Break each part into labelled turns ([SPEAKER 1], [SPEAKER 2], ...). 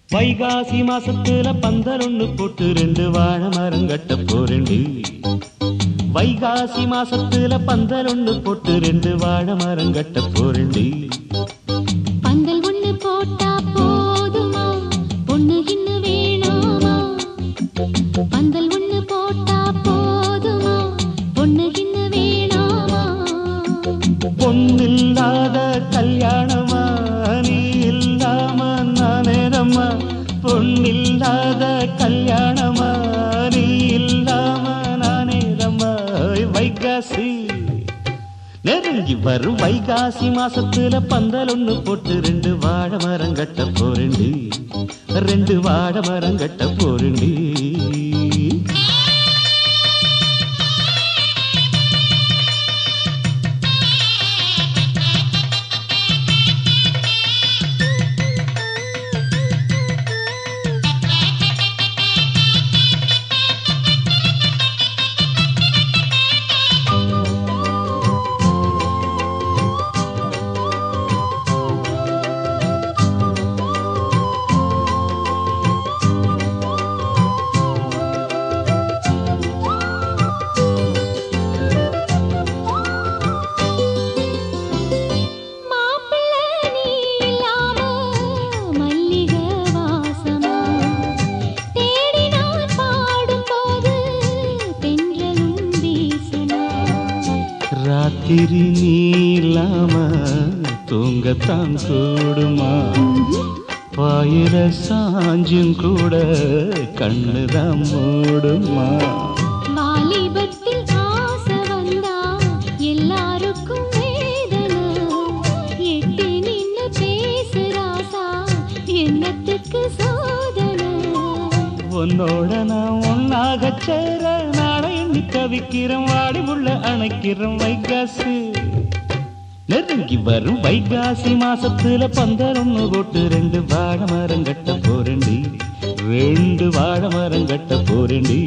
[SPEAKER 1] வைகாசி மாசத்துல பந்தல் ஒண்ணு போட்டு ரெண்டு வாழை மரம் கட்ட போறேண்டி வைகாசி மாசத்துல பந்தல் ஒண்ணு போட்டு ரெண்டு வாழை மரம் கட்ட போறேண்டி
[SPEAKER 2] பந்தல் ஒண்ணு போட்டா போதுமா பொண்ணு கிண்ணு வேணாமா பந்தல் ஒண்ணு போட்டா போதுமா பொண்ணு கிண்ணு வேணாமா
[SPEAKER 1] பொண்ணில்லாத கல்யாணமா நீ இல்லாம நானேதம்மா பொண்ணில்லாத கல்யாணமா நீ இல்லாம நானேதம்மா ஓய் வைகாசி நெருங்கி வரும் வைகாசி மாசத்துல பந்தல் ஒண்ணு போட்டு ரெண்டு வாழை மரம் கட்ட போறேண்டி ரெண்டு வாழை மரம் கட்ட போறேண்டி
[SPEAKER 2] மாப்பிள்ளை நீ இல்லாம மல்லிகை வாசமா தேடி நான் பாடும்போது தென்றலும் வீசுமா
[SPEAKER 1] ராத்திரி நீ இல்லாம தூங்கத்தான் கூடுமா பாயிர சாஞ்சும் கூட கண்ணுதான் மூடுமா
[SPEAKER 2] வாலிபத்தில் ஆசை வந்தா எல்லாருக்கும் வேதனை எட்டி நின்னு பேசுறாசா என்னத்துக்கு சோதனை
[SPEAKER 1] உன்னோட நான் ஒன்னாக சேர நாளை எண்ணி தவிக்கிறேன் வாடி உள்ள அணைக்கிறேன் வைகாசி நெருங்கி வரும் வைகாசி மாசத்துல பந்தரொன்னு போட்டு ரெண்டு வாழை மரம் கட்ட போறேண்டி ரெண்டு வாழை மரம் கட்ட போறேண்டி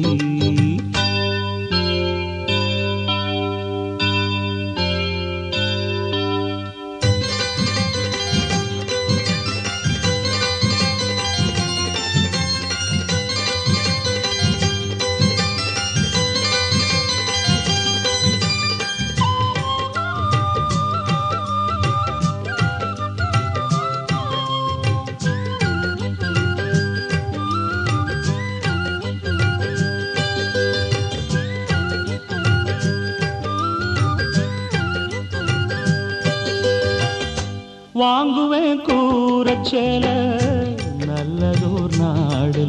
[SPEAKER 1] வாங்குவேன் கூரச்சேல நல்லதோர் நாடுல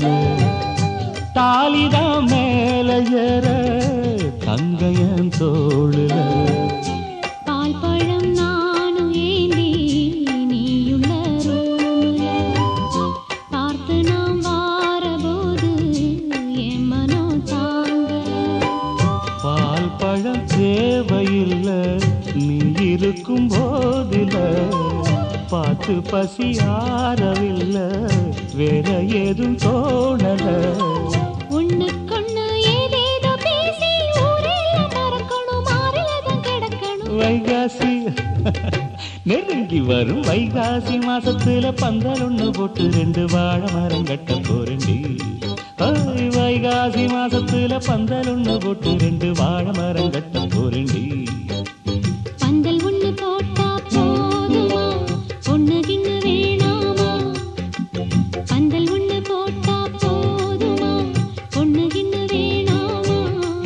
[SPEAKER 1] தாலிதான் மேல ஏற தங்கையன் தோளுல
[SPEAKER 2] பால் பழம் நானும் ஏந்தி நீயுள்ள ரூமுல பார்த்து நாம் வாரபோது என் மனம் தாங்கல
[SPEAKER 1] பால் பழம் தேவையில்ல நீ இருக்கும் போதில பார்த்து பசி ஆறவில்ல வேற ஏதும் தோணல
[SPEAKER 2] ஒண்ணுக்கொண்ணு ஏதேதோ பேசி ஊரெல்லாம் மறக்கணும் மாறிலதான் கிடக்கணும்
[SPEAKER 1] வைகாசி நெருங்கி வரும் வைகாசி மாசத்துல பந்தல் ஒண்ணு போட்டு ரெண்டு வாழை மரம் கட்ட போறேண்டி ஓய், வைகாசி மாசத்துல பந்தல் ஒண்ணு போட்டு ரெண்டு வாழை மரம் கட்ட போறேண்டி
[SPEAKER 2] பந்தல் ஒண்ணு போட்டா போதுமா பொண்ணு கிண்ணு வேணாமா பந்தல் ஒண்ணு போட்டா போதுமா பொண்ணு கிண்ணு வேணாமா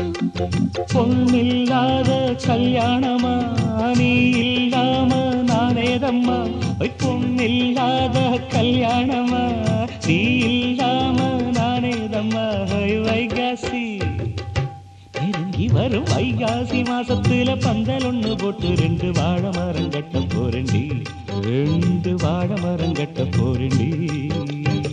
[SPEAKER 1] பொண்ணில்லாத கல்யாணமா நீ இல்லாம நானேதம்மா ஒய் பொண்ணில்லாத கல்யாணமா நீ இல்லாம நானேதம்மா ஒய் வைகாசி நெருங்கி வரும் வைகாசி மாசத்துல பந்தல் ஒண்ணு போட்டு ரெண்டு வாழை மரம் கட்ட போறேண்டி ரெண்டு வாழை மரம் கட்ட போறேண்டி